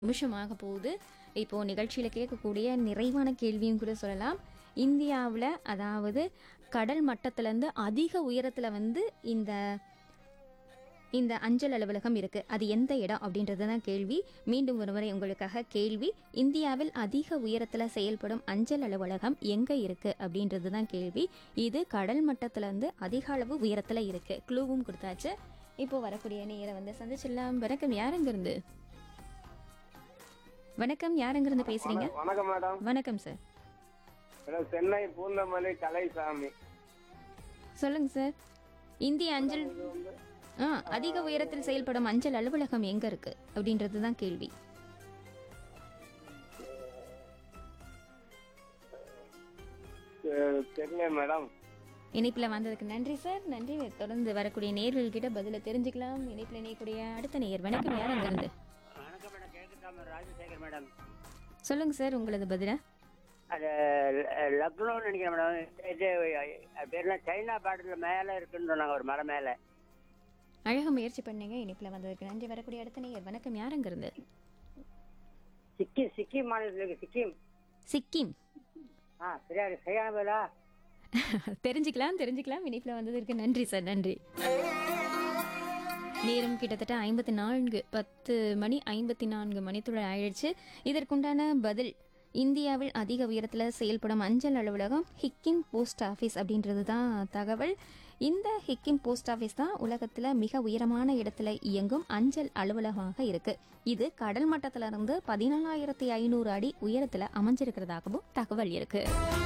நிமிஷமாக போகுது இப்போ நிகழ்ச்சியில் கேட்கக்கூடிய நிறைவான கேள்வியும் கூட சொல்லலாம் இந்தியாவில் அதாவது கடல் மட்டத்திலேருந்து அதிக உயரத்தில் வந்து இந்த இந்த அஞ்சல் அலுவலகம் இருக்கு அது எந்த இடம் அப்படின்றது தான் கேள்வி மீண்டும் ஒருமுறை உங்களுக்காக கேள்வி இந்தியாவில் அதிக உயரத்தில் செயல்படும் அஞ்சல் அலுவலகம் எங்க இருக்கு அப்படின்றது தான் கேள்வி இது கடல் மட்டத்துல இருந்து அதிக அளவு உயரத்தில் இருக்கு க்ளூவும் கொடுத்தாச்சு இப்போ வரக்கூடிய நேரம் வந்து சந்திச்சிடலாம் வணக்கம் யாருங்கிருந்து வணக்கம் யாருங்கிருந்து பேசுறீங்க வணக்கம் மேடம் வணக்கம் சார் மேடம் சென்னை பூந்தமல்லி கலைசாமி சொல்லுங்க சார் இந்திய அஞ்சல் இது வந்து ஆ அதிக உயரத்தில் செயல்படும் அஞ்சல் அலுவலகம் எங்க இருக்கு அப்படின்றது தான் கேள்வி அஹ், தெரியல மேடம் இணைப்பில் வந்ததுக்கு நன்றி சார் நன்றி தொடர்ந்து வரக்கூடிய நேர்கள் கிட்ட பதில தெரிஞ்சுக்கலாம் இணைப்பில் இணையக்கூடிய அடுத்த நேயர் வணக்கம் யார் அங்கிருந்து வணக்கம் மேடம் கேட்குறா ராஜசேகர் மேடம் சொல்லுங்க சார் உங்களது பதில அது ல- லக்னோன்னு நினைக்கிறேன் மேடம் இது அது பேர்லாம் சைனா பார்டரில் மேலே இருக்குன்னு சொன்னாங்க ஒரு மலை மேலே அழக முயற்சி பண்ணீங்க இணைப்பில் வந்ததுக்கு நன்றி வரக்கூடிய அடுத்த நேயர் வணக்கம் யார் அங்கிருந்து சிக்கிம் சிக்கிம் மாநிலத்தில் இருக்கு சிக்கிம் சிக்கிம் ஆ சரியா சரியான பேரா தெரிஞ்சுக்கலாம் தெரிஞ்சுக்கலாம் இணைப்பில் வந்ததற்கு நன்றி சார் நன்றி நேரம் கிட்டத்தட்ட ஐம்பத்தி நான்கு பத்து மணி ஐம்பத்தி நான்கு மணித்துடன் ஆயிடுச்சு இதற்குண்டான பதில் இந்தியாவில் அதிக உயரத்தில் செயல்படும் அஞ்சல் அலுவலகம் ஹிக்கிம் போஸ்ட் ஆஃபீஸ் அப்படின்றது தான் தகவல் இந்த ஹிக்கிம் போஸ்ட் ஆஃபீஸ் தான் உலகத்தில் மிக உயரமான இடத்துல இயங்கும் அஞ்சல் அலுவலகமாக இருக்கு இது கடல் மட்டத்துல இருந்து பதினாலாயிரத்தி ஐநூறு அடி உயரத்தில் அமைஞ்சிருக்கிறதாகவும் தகவல் இருக்கு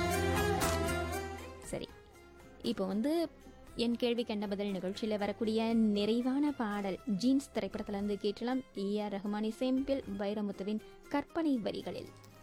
சரி இப்போ வந்து என் கேள்விக்கு என்ன பதில் நிகழ்ச்சியில் வரக்கூடிய நிறைவான பாடல் ஜீன்ஸ் திரைப்படத்துல இருந்து கேட்டலாம் ஏ ஆர் ரஹ்மான் இசைம்பில் வைரமுத்துவின் கற்பனை வரிகளில்